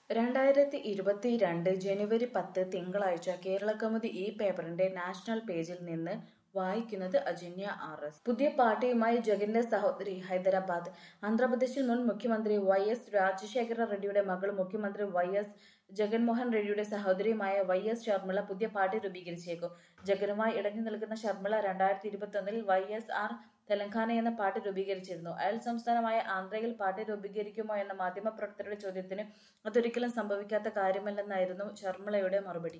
രണ്ടായിരത്തി ഇരുപത്തിരണ്ട് ജനുവരി പത്ത് തിങ്കളാഴ്ച കേരളകൗമുദി ഈ പേപ്പറിന്റെ നാഷണൽ പേജിൽ നിന്ന് വായിക്കുന്നത് അജന്യ ആർ എസ് പുതിയ പാർട്ടിയുമായി ജഗന്റെ സഹോദരി ഹൈദരാബാദ് ആന്ധ്രാപ്രദേശിൽ മുൻ മുഖ്യമന്ത്രി വൈ എസ് രാജശേഖര റെഡ്ഡിയുടെ മകളും മുഖ്യമന്ത്രി വൈ എസ് ജഗൻമോഹൻ റെഡ്ഡിയുടെ സഹോദരിയുമായ വൈ എസ് ശർമിള പുതിയ പാർട്ടി രൂപീകരിച്ചേക്കും ജഗനുമായി ഇടഞ്ഞു നിൽക്കുന്ന ശർമിള രണ്ടായിരത്തി ഇരുപത്തൊന്നിൽ വൈ എസ് ആർ തെലങ്കാന എന്ന പാർട്ടി രൂപീകരിച്ചിരുന്നു അയൽ സംസ്ഥാനമായ ആന്ധ്രയിൽ പാർട്ടി രൂപീകരിക്കുമോ എന്ന മാധ്യമപ്രവർത്തകരുടെ ചോദ്യത്തിന് അതൊരിക്കലും സംഭവിക്കാത്ത കാര്യമല്ലെന്നായിരുന്നു ശർമിളയുടെ മറുപടി